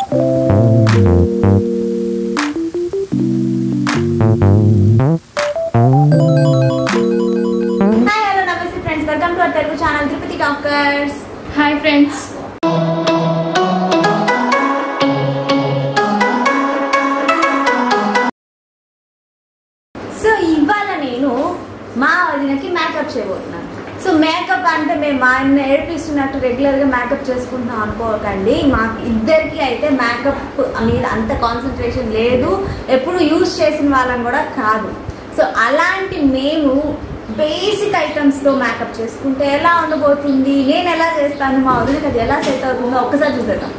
Hi hello నమస్తే friends welcome to our Telugu channel Tirupati talkers hi friends so ఇవాళ నేను మా వదినకి మేకప్ చేయబోతున్నాను సో మేకప్ అంటే మేము మా ఆయన నేర్పిస్తున్నట్టు రెగ్యులర్గా మేకప్ చేసుకుంటున్నాం అనుకోకండి మాకు ఇద్దరికి అయితే మేకప్ మీద అంత కాన్సన్ట్రేషన్ లేదు ఎప్పుడు యూజ్ చేసిన వాళ్ళని కూడా కాదు సో అలాంటి మేము బేసిక్ ఐటమ్స్తో మేకప్ చేసుకుంటే ఎలా ఉండబోతుంది నేను ఎలా చేస్తాను మా వదినకి అది ఎలా సెట్ అవుతుందో ఒక్కసారి చూసేద్దాం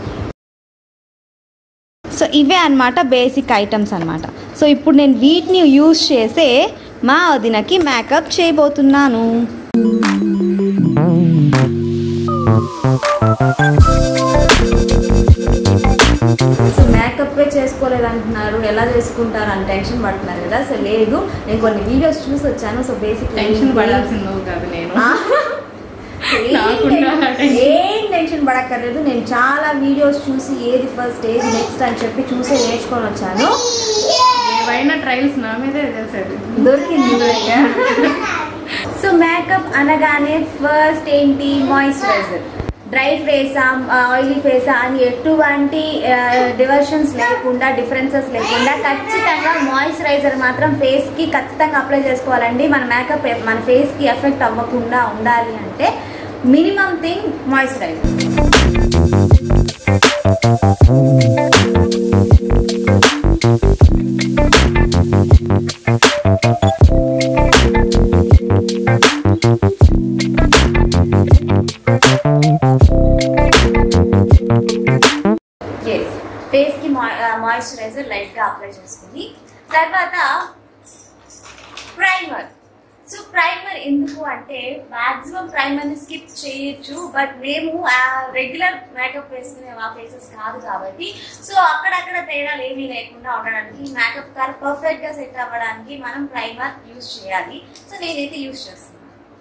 సో ఇవే అన్నమాట బేసిక్ ఐటమ్స్ అన్నమాట సో ఇప్పుడు నేను వీటిని యూజ్ చేసే మా వదినకి మేకప్ చేయబోతున్నాను సో మేకప్ చేసుకోలేదు అంటున్నారు ఎలా చేసుకుంటారు అని టెన్షన్ పడుతున్నారు కదా సో లేదు నేను కొన్ని వీడియోస్ చూసి వచ్చాను సో బేసిక్ టెన్షన్ పడాల్సిందో కాదు నేను ఏం నాకున్న టెన్షన్- టెన్షన్. ఏం టెన్షన్ పడక్కర్లేదు నేను చాలా వీడియోస్ చూసి ఏది ఫస్ట్ ఏది నెక్స్ట్ అని చెప్పి చూసే నేర్చుకొని వచ్చాను ఏవైనా ట్రయల్స్ నా మీదే చేసేది దొరికింది సో మేకప్ అనగానే ఫస్ట్ ఏంటి మాయిశ్చరైజర్ డ్రై ఫేసా ఆయిలీ ఫేసా అని ఎటువంటి డివర్షన్స్ లేకుండా డిఫరెన్సెస్ లేకుండా ఖచ్చితంగా మాయిశ్చరైజర్ మాత్రం ఫేస్కి ఖచ్చితంగా అప్లై చేసుకోవాలండి మన మేకప్ మన ఫేస్కి ఎఫెక్ట్ అవ్వకుండా ఉండాలి అంటే మినిమం థింగ్ మాయిశ్చరైజర్ ఎస్ ఫేస్ కి మాయిశ్చరైజర్ లైట్ గా అప్లై చేసుకుని తర్వాత ప్రైమర్ సో ప్రైమర్ ఎందుకు అంటే మాక్సిమం ప్రైమర్ ని స్కిప్ చేయొచ్చు బట్ మేము రెగ్యులర్ మేకప్ వేసుకునే ఆ ఫేసెస్ కాదు కాబట్టి సో అక్కడక్కడ తేడాలు ఏమీ లేకుండా ఉండడానికి మేకప్ కార్ పర్ఫెక్ట్ గా సెట్ అవ్వడానికి మనం ప్రైమర్ యూజ్ చేయాలి సో నేనైతే యూజ్ చేస్తున్నాను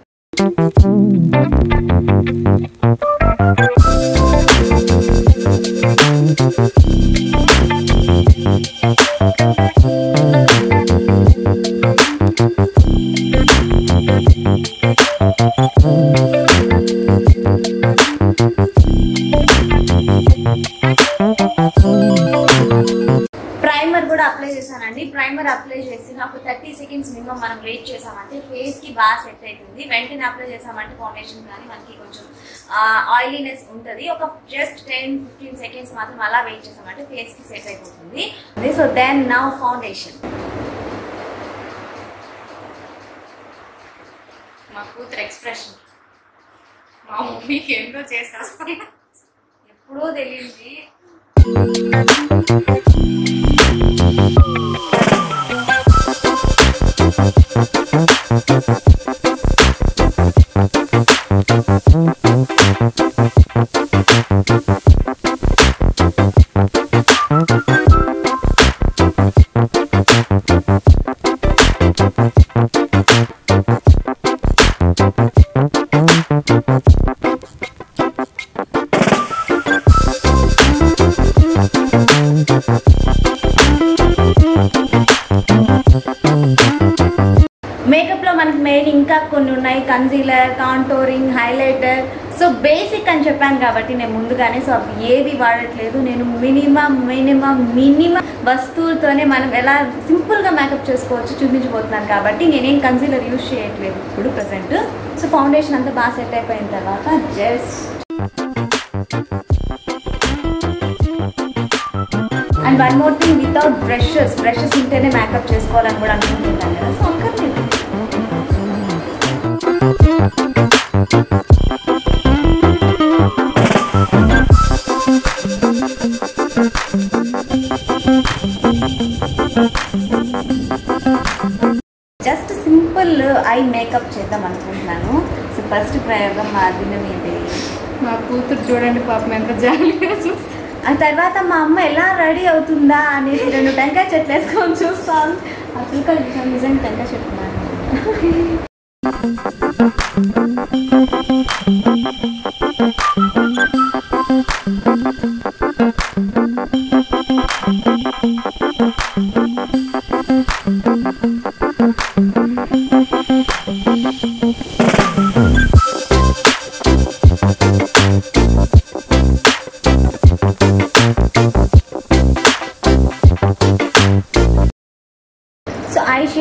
ప్రైమర్ కూడా అప్లై చేశానండి ప్రైమర్ అప్లై చేసి నాకు థర్టీ సెకండ్స్ మినిమం మనం వెయిట్ చేసామంటే ఫేస్ కి బాగా సెట్ అవుతుంది వెంటనే అప్లై చేసామంటే ఫౌండేషన్ కానీ మనకి కొంచెం ఆయిలీనెస్ ఉంటుంది ఒక జస్ట్ టెన్ ఫిఫ్టీన్ సెకండ్స్ మాత్రం అలా వెయిట్ చేసామంటే ఫేస్ కి సెట్ అయిపోతుంది సో దెన్ నౌ ఫౌండేషన్ మా కూతురు ఎక్స్ప్రెషన్ మా మమ్మీకి ఏందో చేసేస్తాం ఎప్పుడూ తెలియంది మేకప్ లో మనకి మెయిన్ ఇంకా కొన్ని ఉన్నాయి concealer contouring highlighter so basic అని చెప్పాను కాబట్టి నేను ముందుగానే సో అవి ఏవి వాడట్లేదు నేను మినిమం మినిమం మినిమం వస్తువులతోనే మనం ఎలా సింపుల్ గా మేకప్ చేసుకోవచ్చు చూపించబోతున్నాను కాబట్టి నేనేం కన్సీలర్ యూజ్ చేయట్లేదు ఇప్పుడు ప్రజెంట్ సో ఫౌండేషన్ అంతా బాగా సెట్ అయిపోయిన తర్వాత just and one more thing without brushes brushes ఉంటేనే మేకప్ చేసుకోవాలని కూడా అనుకుంటున్నాను కదా సో అక్కర్లేదు జస్ట్ సింపుల్ ఐ మేకప్ చేద్దాం అనుకుంటున్నాను సో ఫస్ట్ ప్రయోగం మా దిన మీదే మా కూతురు చూడండి పాపం ఎంత జాలీగా చూస్తుంది ఆ తర్వాత మా అమ్మ ఎలా రెడీ అవుతుందా అనేసి రెండు టెంకాయ చెట్లు వేసుకొని చూస్తాను ఆ పిల్లకలు చూసాను నిజంగా టెంకాయ చెప్తున్నాను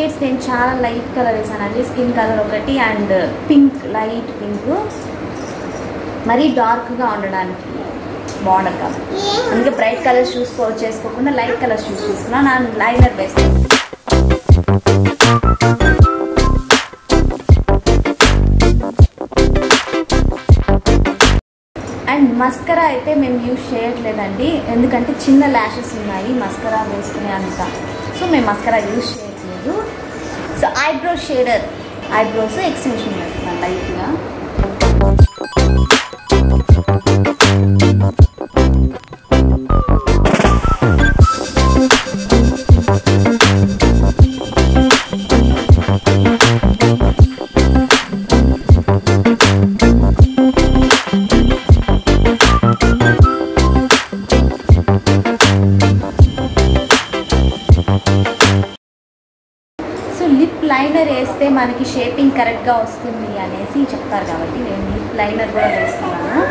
షేడ్స్ నేను చాలా లైట్ కలర్ వేసానండి స్కిన్ కలర్ ఒకటి అండ్ పింక్ లైట్ పింక్ మరీ డార్క్గా ఉండడానికి బాగుండదు కాబట్టి అందుకే బ్రైట్ కలర్స్ చూసుకో చేసుకోకుండా లైట్ కలర్స్ చూస్ చేసుకున్నా నా లైనర్ వేస్తాను అండ్ మస్కరా అయితే మేము యూజ్ చేయట్లేదండి ఎందుకంటే చిన్న ల్యాషెస్ ఉన్నాయి మస్కరా వేసుకునే అంత సో మేము మస్కరా యూజ్ చేయట్లేదు so eyebrow shader eyebrows extension చేస్తున్నాను లైట్గా సో లిప్ లైనర్ వేస్తే మనకి షేపింగ్ కరెక్ట్గా వస్తుంది అనేసి చెప్తారు కాబట్టి నేను లిప్ లైనర్ కూడా వేస్తున్నాను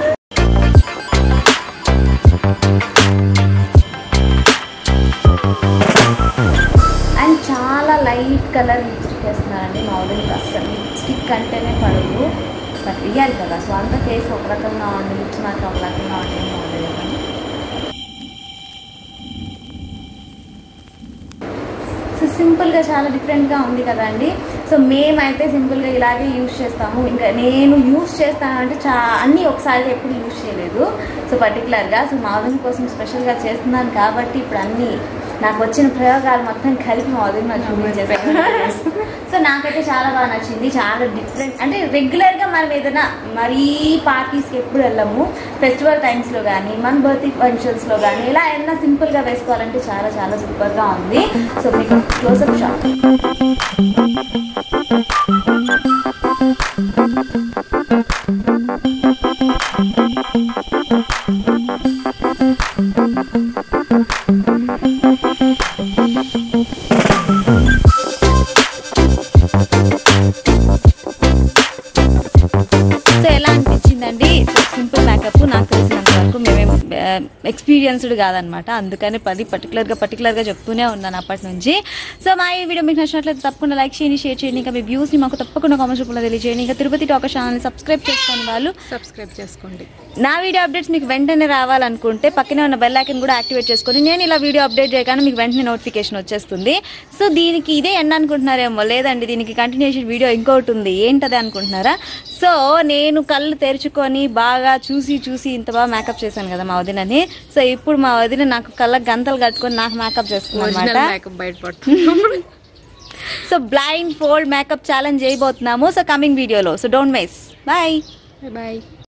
అండ్ చాలా లైట్ కలర్ లిప్స్టిక్ వేస్తున్నానండి మా వదిలికి అస్సలు లిప్స్టిక్ అంటేనే పడదు బట్ వేయాలి కదా సో అంత ఫేస్ ఒక రకంగా ఉంది లిప్స్ మాత్రం ఒక రకంగా ఉంటే బాగుండేది కదా సో సింపుల్గా చాలా డిఫరెంట్గా ఉంది కదండి సో మేమైతే సింపుల్గా ఇలాగే యూజ్ చేస్తాము ఇంకా నేను యూజ్ చేస్తానంటే చా అన్నీ ఒకసారి ఎప్పుడు యూజ్ చేయలేదు సో పర్టికులర్గా సో మా వదిన కోసం స్పెషల్గా చేస్తున్నాను కాబట్టి ఇప్పుడు అన్నీ నాకు వచ్చిన ప్రయోగాలు మొత్తం కలిపి మా వదిన నాకు చూపించేస్తాను సో నాకైతే చాలా బాగా నచ్చింది చాలా డిఫరెంట్ అంటే రెగ్యులర్గా మనం ఏదైనా మరీ పార్టీస్కి ఎప్పుడు వెళ్ళము ఫెస్టివల్ టైమ్స్లో కానీ మన బర్త్డే ఫంక్షన్స్లో కానీ ఇలా ఏదైనా సింపుల్గా వేసుకోవాలంటే చాలా చాలా సూపర్గా ఉంది సో మీకు క్లోజప్ షాట్ సో ఎలా అనిపించిందండి సింపుల్ మేకప్ నాకు తెలిసినంత వరకు మేమేం ఎక్స్పీరియన్స్డ్ కాదనమాట అందుకని పది పర్టికులర్గా పర్టికులర్గా చెప్తూనే ఉన్నాను అప్పటి నుంచి సో మా ఈ వీడియో మీకు నచ్చినట్లయితే తప్పకుండా లైక్ చేయండి షేర్ చేయండి ఇంకా మీ వ్యూస్ని మాకు తప్పకుండా కామెంట్స్ రూపంలో తెలియజేయండి ఇంకా తిరుపతి టాక ఛానల్ని సబ్స్క్రైబ్ చేసుకోండి వాళ్ళు సబ్స్క్రైబ్ చేసుకోండి నా వీడియో అప్డేట్స్ మీకు వెంటనే రావాలనుకుంటే పక్కనే ఉన్న బెల్ ఐకన్ కూడా యాక్టివేట్ చేసుకొని నేను ఇలా వీడియో అప్డేట్ చేయగానే మీకు వెంటనే నోటిఫికేషన్ వచ్చేస్తుంది సో దీనికి ఇదే ఎండ్ అనుకుంటున్నారేమో లేదండి దీనికి కంటిన్యూషన్ వీడియో ఇంకొకటి ఉంది ఏంటది అనుకుంటున్నారా సో నేను కళ్ళు తెరుచుకొని బాగా చూసి చూసి ఇంత బాగా మేకప్ చేశాను కదా మా వదినని సో ఇప్పుడు మా వదిన నాకు కళ్ళ గంతలు కట్టుకొని నాకు మేకప్ చేస్తుంది ఒరిజినల్ అనమాట మేకప్ బయటపడుతుంది so blindfold makeup challenge చేయబోతున్నాము సో కమింగ్ వీడియోలో so don't miss bye bye